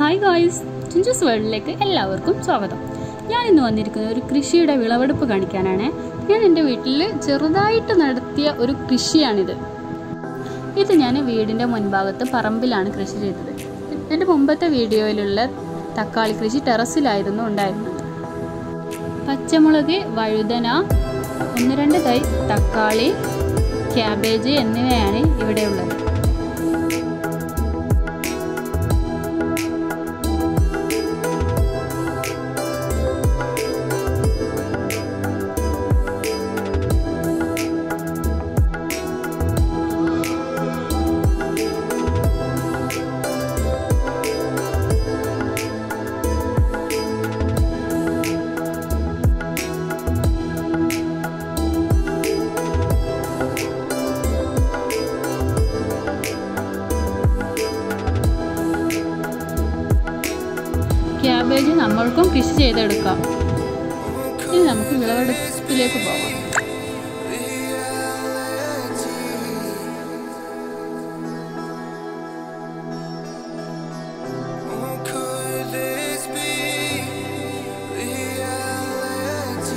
Hi guys ചിഞ്ചസ് വേൾഡിലേക്ക് എല്ലാവർക്കും സ്വാഗതം ഞാൻ ഇന്ന് വന്നിരിക്കുന്നത് ഒരു കൃഷിയുടെ വിളവെടുപ്പ് കാണിക്കാനാണ് ഞാൻ എൻ്റെ വീട്ടിൽ ചെറുതായിട്ട് നടത്തിയ ഒരു കൃഷിയാണിത് ഇത് ഞാൻ വീടിൻ്റെ മുൻഭാഗത്ത് പറമ്പിലാണ് കൃഷി ചെയ്തത് എൻ്റെ മുമ്പത്തെ വീഡിയോയിലുള്ള തക്കാളി കൃഷി ടെറസിലായിരുന്നു ഉണ്ടായിരുന്നത് പച്ചമുളക് വഴുതന ഒന്ന് രണ്ട് തൈ തക്കാളി ക്യാബേജ് എന്നിവയാണ് ഇവിടെയുള്ളത് ക്യാബേജ് നമ്മൾക്കും കൃഷി ചെയ്തെടുക്കാം ഇനി നമുക്ക് വിളവെടുപ്പിലേക്ക് പോകാം Could this be reality?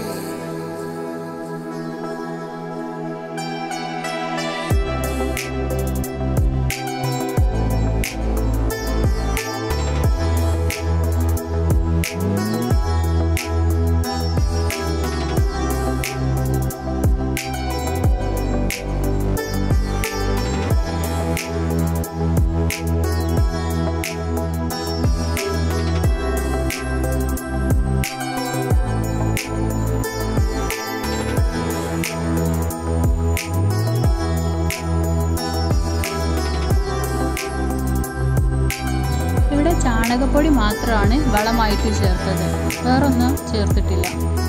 ഇവിടെ ചാണകപ്പൊടി മാത്രമാണ് വളമായിട്ട് ചേർത്തത് വേറൊന്നും ചേർത്തിട്ടില്ല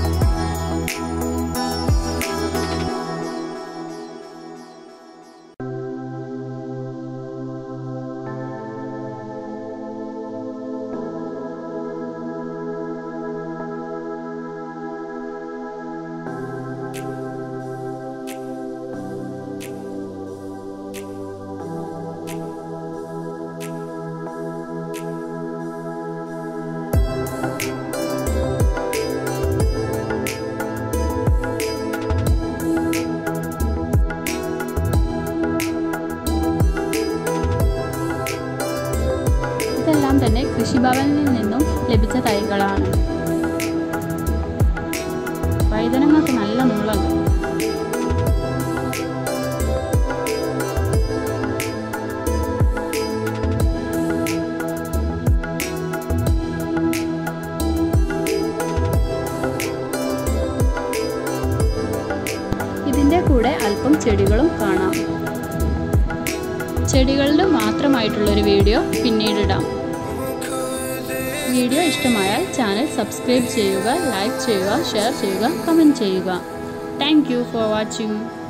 ഇതെല്ലാം തന്നെ കൃഷിഭവനിൽ നിന്നും ലഭിച്ച തൈകളാണ് വഴുതനങ്ങൾക്ക് നല്ല നീളമുണ്ട് ഇതിൻ്റെ കൂടെ അല്പം ചെടികളും കാണാം ചെടികളുടെ മാത്രമായിട്ടുള്ളൊരു വീഡിയോ പിന്നീടിടാം വീഡിയോ ഇഷ്ടമായാൽ ചാനൽ സബ്സ്ക്രൈബ് ചെയ്യുക ലൈക്ക് ചെയ്യുക ഷെയർ ചെയ്യുക കമൻറ്റ് ചെയ്യുക താങ്ക് യു ഫോർ വാച്ചിങ്